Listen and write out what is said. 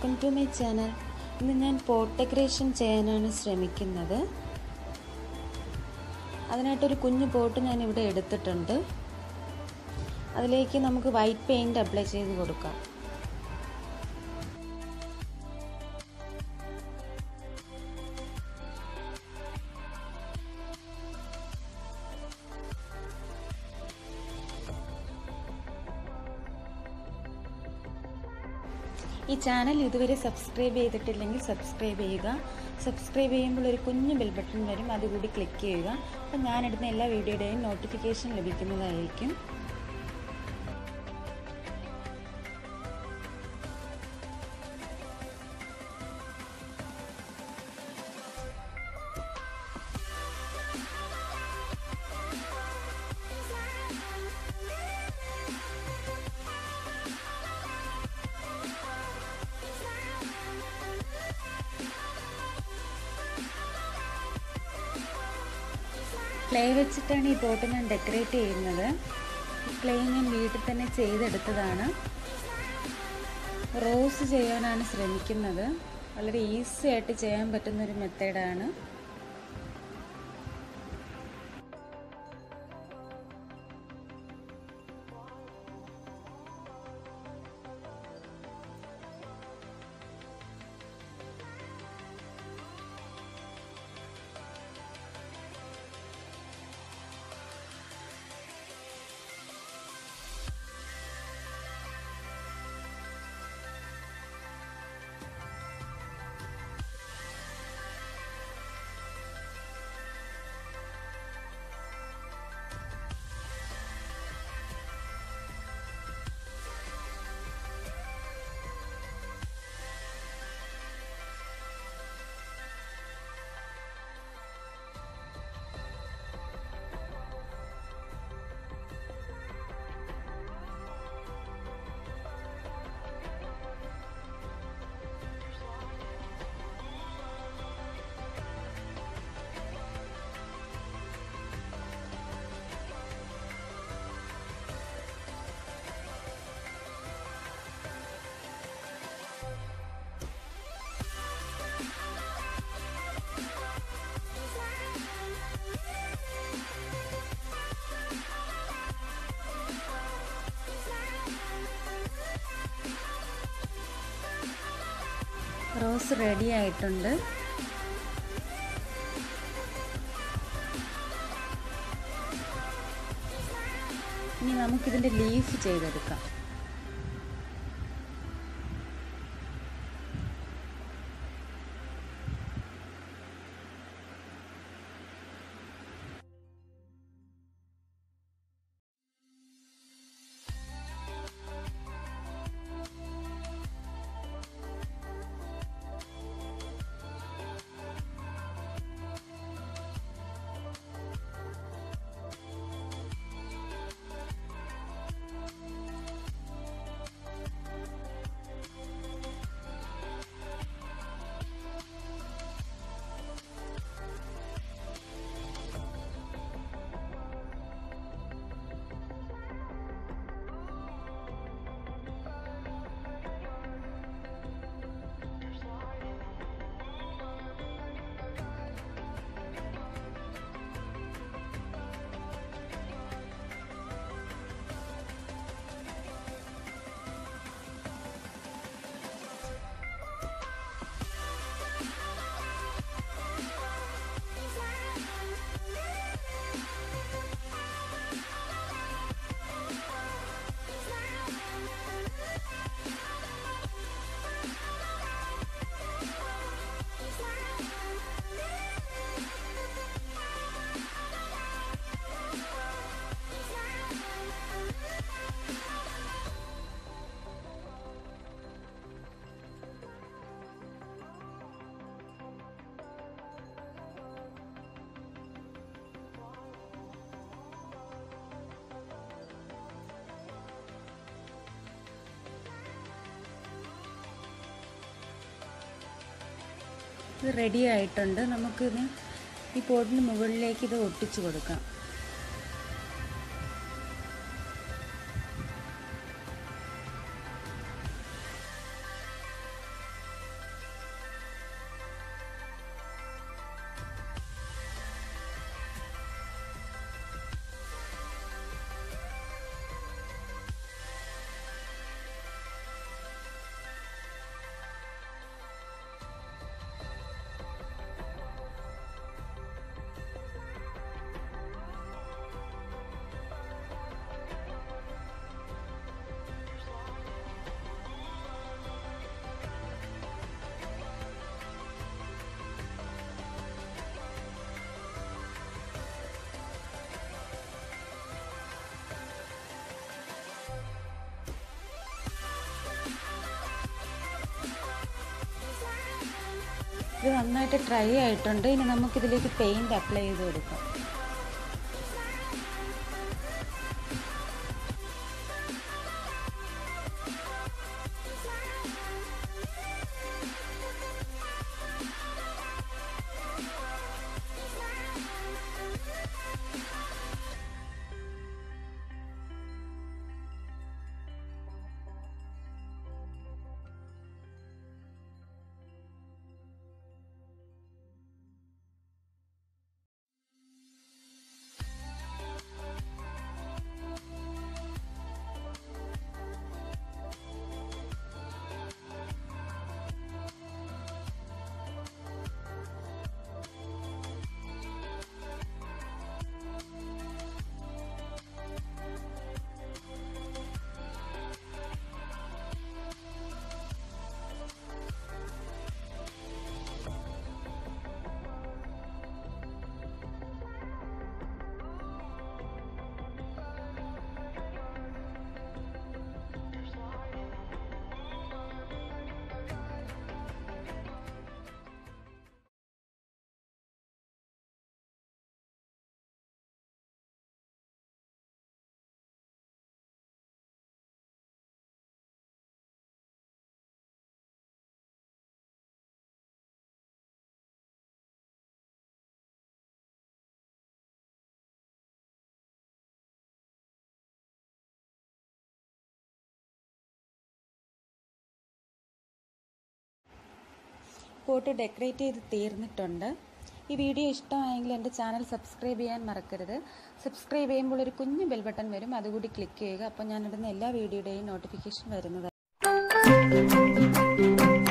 welcome to my channel ഇന്ന് ഞാൻ pot decoration ചെയ്യാനാണ് ശ്രമിക്കുന്നത് അതിനായിട്ടൊരു കുഞ്ഞു പോട്ട് ഞാൻ ഇവിടെ എടുത്തിട്ടുണ്ട് അതിലേക്ക് നമുക്ക് വൈറ്റ് പെയിൻറ് അപ്ലൈ ചെയ്ത് കൊടുക്കാം ഈ ചാനൽ ഇതുവരെ സബ്സ്ക്രൈബ് ചെയ്തിട്ടില്ലെങ്കിൽ സബ്സ്ക്രൈബ് ചെയ്യുക സബ്സ്ക്രൈബ് ചെയ്യുമ്പോൾ ഒരു കുഞ്ഞു ബെൽ ബട്ടൺ വരും അതുകൂടി ക്ലിക്ക് ചെയ്യുക അപ്പം ഞാനിടുന്ന എല്ലാ വീഡിയോയുടെയും നോട്ടിഫിക്കേഷൻ ലഭിക്കുന്നതായിരിക്കും ക്ലേ വെച്ചിട്ടാണ് ഈ പോട്ട് ഞാൻ ഡെക്കറേറ്റ് ചെയ്യുന്നത് ക്ലേ ഞാൻ വീട്ടിൽ തന്നെ ചെയ്തെടുത്തതാണ് റോസ് ചെയ്യാനാണ് ശ്രമിക്കുന്നത് വളരെ ഈസി ആയിട്ട് ചെയ്യാൻ പറ്റുന്ന ഒരു മെത്തേഡാണ് റോസ് റെഡി ആയിട്ടുണ്ട് ഇനി നമുക്കിതിൻ്റെ ലീഫ് ചെയ്തെടുക്കാം ഇത് റെഡി ആയിട്ടുണ്ട് നമുക്കിത് ഈ പോട്ടിന് മുകളിലേക്ക് ഇത് ഒട്ടിച്ചു കൊടുക്കാം ഇത് നന്നായിട്ട് ഡ്രൈ ആയിട്ടുണ്ട് ഇനി നമുക്കിതിലേക്ക് പെയിൻറ് അപ്ലൈ ചെയ്ത് കൊടുക്കാം പോട്ട് ഡെക്കറേറ്റ് ചെയ്ത് തീർന്നിട്ടുണ്ട് ഈ വീഡിയോ ഇഷ്ടമായെങ്കിൽ എൻ്റെ ചാനൽ സബ്സ്ക്രൈബ് ചെയ്യാൻ മറക്കരുത് സബ്സ്ക്രൈബ് ചെയ്യുമ്പോൾ ഒരു കുഞ്ഞു ബെൽ ബട്ടൺ വരും അതുകൂടി ക്ലിക്ക് ചെയ്യുക അപ്പോൾ ഞാനിടുന്ന എല്ലാ വീഡിയോയുടെയും നോട്ടിഫിക്കേഷൻ വരുന്നത്